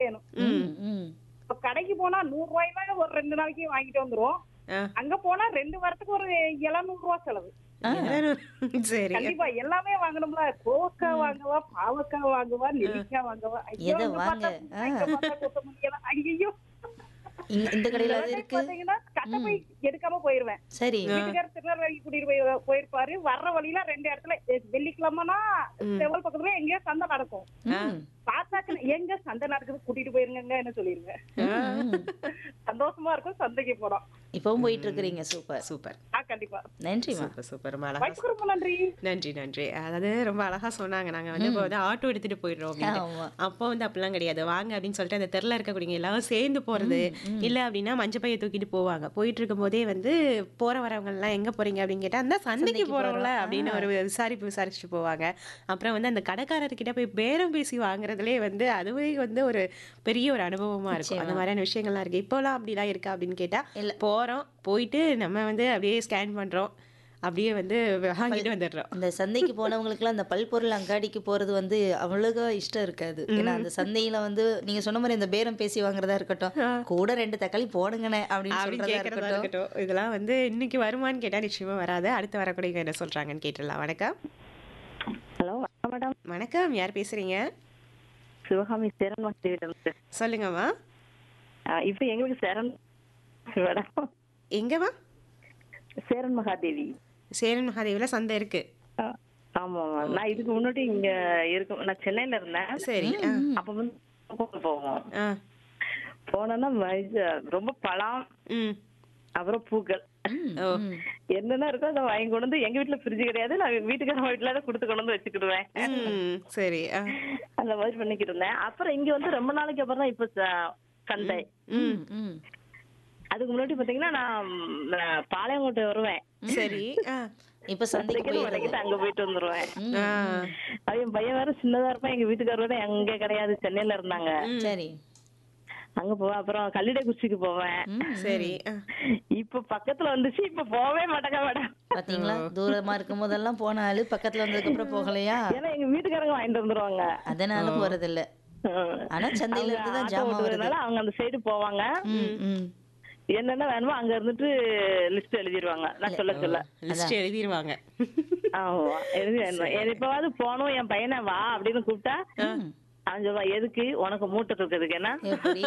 வேணும் ம் ம் இப்ப கடைக்கு போனா நூறு ரூபாய்னா ஒரு ரெண்டு நாளைக்கு வாங்கிட்டு வந்துருவோம் ஆ. அங்க போனா ரெண்டு வாரத்துக்கு ஒரு எழுநூறு ரூபாய் செலவு ஆ. சரி கண்டிப்பா எல்லாமே வாங்கணும்ல கோவக்காய் வாங்கவா பாவக்காய் வாங்கவா நெல்லிக்காய் வாங்கவா ஐயோ எதை இங்க வாங்க? பார்த்தா இங்க பார்த்தா கொத்தமல்லி எல்லாம் ஐயோ இங்க- இந்த கடையில அது இருக்கு பாத்தீங்கன்னா கட்டை போய் எடுக்காம போயிருவேன் சரி வீட்டுக்காரர் திருநெல்வேலி கூட்டிட்டு போய் போயிருப்பாரு வர்ற வழியில ரெண்டு இடத்துல எ- வெள்ளிக்கிழமைனா செவல் பக்கத்துல எங்கேயோ சந்தை நடக்கும் ம். பார்த்தாக்க எங்க சந்தை நடக்குது கூட்டிட்டு போயிருங்க என்ன சொல்லிருங்க சந்தோஷமா இருக்கும் சந்தைக்கு போறோம் இப்பவும் போயிட்டு இருக்கிறீங்க சூப்பர் சூப்பர் ஆ கண்டிப்பா நன்றிமா சூப்பர் சூப்பர் ரொம்ப அழகா வாய்ப்புக்கு ரொம்ப நன்றி நன்றி நன்றி அதாவது ரொம்ப அழகா சொன்னாங்க நாங்க வந்து இப்போ வந்து ஆட்டோ எடுத்துட்டு போயிடுறோம் அப்படின்ட்டு. ஆமா அப்போ வந்து அப்படிலாம் கிடையாது வாங்க அப்படின்னு சொல்லிட்டு அந்த தெருல இருக்கக்கூடிய எல்லாரும் சேர்ந்து போறது இல்ல அப்படின்னா மஞ்சள் பைய தூக்கிட்டு போவாங்க போயிட்டு இருக்கும் போதே வந்து போற வரவங்க எல்லாம் எங்க போறீங்க அப்படின்னு கேட்டா அந்த சந்தைக்கு சந்தைக்கு போறோம்ல போறோம். அப்படின்னு ஒரு விசாரிப்பு விசாரிச்சுட்டு போவாங்க அப்புறம் வந்து அந்த கடைக்காரர்கிட்ட போய் பேரம் பேசி வாங்குறதுலயே வந்து அதுவே வந்து ஒரு பெரிய ஒரு அனுபவமா இருக்கும் அந்த மாதிரியான விஷயங்கள்லாம் இருக்கு இப்போலாம் அப்படிலாம் இருக்கா அப்படின்னு கேட்டா இல்ல. போறோம் போயிட்டு நம்ம வந்து அப்படியே ஸ்கேன் பண்றோம் அப்படியே வந்து வாங்கிட்டு வந்துடுறோம் அந்த சந்தைக்கு போனவங்களுக்குலாம் அந்த பல்பொருள் அங்காடிக்கு போறது வந்து அவ்வளோக்கா இஷ்டம் இருக்காது ஏன்னா அந்த சந்தையில வந்து நீங்க சொன்ன மாதிரி இந்த பேரம் பேசி வாங்குறதா இருக்கட்டும் கூட ரெண்டு தக்காளி போடுங்கண்ணே அப்படின்னு அப்படி சொல்றதா கேட்கறதா இருக்கட்டும் இருக்கட்டும் இதெல்லாம் வந்து இன்னைக்கு வருமான்னு கேட்டா நிச்சயமா வராது அடுத்து வரக்கூடிய என்ன சொல்றாங்கன்னு கேட்டுடலாம் வணக்கம் ஹலோ வணக்கம் மேடம் வணக்கம் யார் பேசுறீங்க சிவகாமி சேரன் மாஸ்டர் சொல்லுங்கம்மா இப்போ எங்களுக்கு சேரன் மேடம் எங்கம்மா சேரன் மகாதேவி சேரன் மகாதேவில சந்தை இருக்கு ஆ, ஆமாம்மா நான் இதுக்கு முன்னாடி இங்க இருக்கும் நான் சென்னையில இருந்தேன் சரி ஆ, அப்ப வந்து கோவில் போவோம் ஆ, போனோம்னா வயசு ரொம்ப பழம் ம் அப்புறம் பூக்கள் ஓ என்னென்ன இருக்கோ அதை வாங்கி கொண்டு வந்து எங்க வீட்டுல ஃப்ரிட்ஜ் கிடையாது நான் வீட்டுக்கார வீட்டுல தான் கொடுத்து கொண்டு வந்து வச்சுக்கிடுவேன் ம், சரி ஆ, அந்த மாதிரி பண்ணிக்கிட்டு இருந்தேன் அப்புறம் இங்க வந்து ரொம்ப நாளைக்கு அப்புறம் தான் இப்ப ச- சந்தை ம் ம் அதுக்கு முன்னாடி பாத்தீங்கன்னா நான் ம், பாளையங்கோட்டை வருவேன் சரி ஆ, இப்ப சந்தைக்கு சந்தைக்கு போயிடுறது வரைக்கும் அங்க போயிட்டு வந்துருவேன் ஆ, அவன் பையன் வேற சின்னதா இருப்பான் எங்க வீட்டுக்காரர் வேற அங்க கிடையாது சென்னையில இருந்தாங்க சரி அங்க போவேன் அப்புறம் கல்லிடை குச்சிக்கு போவேன் சரி ஆ, இப்ப பக்கத்துல வந்துச்சு இப்ப போகவே மாட்டேங்க மேடம் பாத்தீங்களா தூரமா இருக்கும் போதெல்லாம் போனாலு பக்கத்துல வந்ததுக்கு அப்புறம் போகலையா ஏன்னா எங்க வீட்டுக்காரங்க வாங்கிட்டு வந்துருவாங்க அதனால போறது இல்ல ஹம். ஆனா சந்தையில அவங்க இருந்து தான் ஆட்டோ ஜாமான் வருது ஓட்டுறதுனால அவங்க அந்த சைடு போவாங்க ம் ம் என்னென்ன வேணுமோ அங்க இருந்துட்டு லிஸ்ட் எழுதிருவாங்க நான் சொல்ல சொல்ல லிஸ்ட் எழுதிருவாங்க ஆமா எழுதி எப்பவாவது போகணும் என் பையனை வா அப்படின்னு கூப்பிட்டா அவன் சொல்லுவான் எதுக்கு உனக்கு மூட்டை தூக்கிறதுக்கு என்ன எப்படி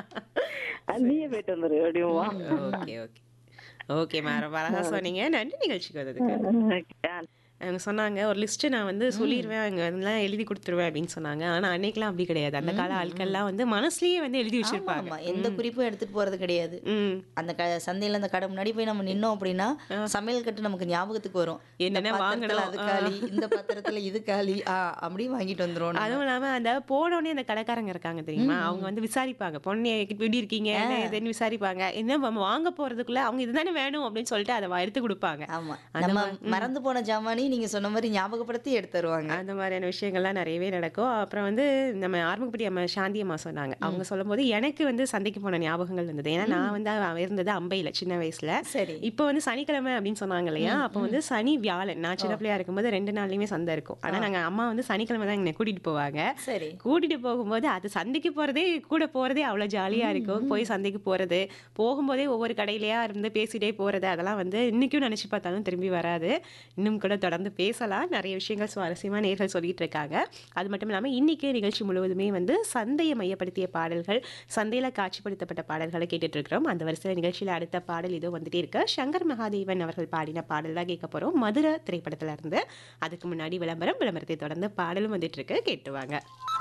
நீயே போயிட்டு வந்துரு அப்படியுமா ஓகே ஓகே ஓகேம்மா ரொம்ப அழகா சொன்னீங்க நன்றி நிகழ்ச்சிக்கு வந்ததுக்கு அவங்க சொன்னாங்க ஒரு லிஸ்ட் நான் வந்து சொல்லிடுவேன் அங்க அதெல்லாம் எழுதி கொடுத்துருவேன் அப்படின்னு சொன்னாங்க ஆனா அன்னைக்கெல்லாம் அப்படி கிடையாது அந்த கால ஆட்கள்லாம் வந்து மனசுலயே வந்து எழுதி வச்சிருப்பாங்க ஆமா எந்த குறிப்பும் எடுத்துட்டு போறது கிடையாது ம் அந்த க சந்தையில அந்த கடை முன்னாடி போய் நம்ம நின்னோம் அப்படின்னா சமையல் கட்டு நமக்கு ஞாபகத்துக்கு வரும் இந்த என்னென்ன பாத்திரத்துல வாங்கணும், அது காலி இந்த பாத்திரத்துல இது காலி ஆ அப்படி வாங்கிட்டு வந்துரும் நம்ம. அதுவும் இல்லாம அந்த போனோடனே அந்த கடைக்காரங்க இருக்காங்க தெரியுமா அவங்க வந்து விசாரிப்பாங்க பொண்ணு எப்படி இருக்கீங்க என்ன ஏதுன்னு விசாரிப்பாங்க என்ன நம்ம வாங்க போறதுக்குள்ள அவங்க இதுதானே வேணும் அப்படின்னு சொல்லிட்டு அதை எடுத்து கொடுப்பாங்க ஆமா நம்ம மறந்து போன ஜாமானி நீங்க சொன்ன மாதிரி ஞாபகப்படுத்தி எடுத்து தருவாங்க அந்த மாதிரியான விஷயங்கள்லாம் நிறையவே நடக்கும் அப்புறம் வந்து நம்ம ஆர்மக்குடி அம்மா சாந்தி அம்மா சொன்னாங்க அவங்க சொல்லும்போது எனக்கு வந்து சந்தைக்கு போன ஞாபகங்கள் வந்தது ஏன்னா நான் வந்து அவ- இருந்தது அம்பையில சின்ன வயசுல சரி இப்போ வந்து சனிக்கிழமை அப்படின்னு சொன்னாங்க இல்லையா அப்போ வந்து சனி வியாழன் நான் சின்ன பிள்ளையா இருக்கும்போது ரெண்டு நாள்லயுமே சந்தை இருக்கும் ஆனா நாங்க அம்மா வந்து சனிக்கிழமை தான் என்னை கூட்டிட்டு போவாங்க சரி கூட்டிட்டு போகும்போது அது சந்தைக்கு போறதே கூட போறதே அவ்வளவு ஜாலியா இருக்கும் போய் சந்தைக்கு போறது போகும்போதே ஒவ்வொரு கடையிலயா இருந்து பேசிட்டே போறது அதெல்லாம் வந்து இன்னைக்கும் நினைச்சு பார்த்தாலும் திரும்பி வராது இன்னும் கூட தொடர்ந்து பேசலாம் நிறைய விஷயங்கள் சுவாரஸ்யமா நேர்கள் சொல்லிட்டு இருக்காங்க அது மட்டும் இல்லாம இன்னைக்கு நிகழ்ச்சி முழுவதுமே வந்து சந்தையை மையப்படுத்திய பாடல்கள் சந்தையில காட்சிப்படுத்தப்பட்ட பாடல்களை கேட்டுட்டு இருக்கிறோம் அந்த வரிசையில் நிகழ்ச்சியில அடுத்த பாடல் இதோ வந்துட்டே இருக்கு சங்கர் மகாதேவன் அவர்கள் பாடின பாடல் தான் கேட்க போறோம் மதுரை திரைப்படத்துல இருந்து அதுக்கு முன்னாடி விளம்பரம் விளம்பரத்தை தொடர்ந்து பாடலும் வந்துட்டு இருக்கு கேட்டுவாங்க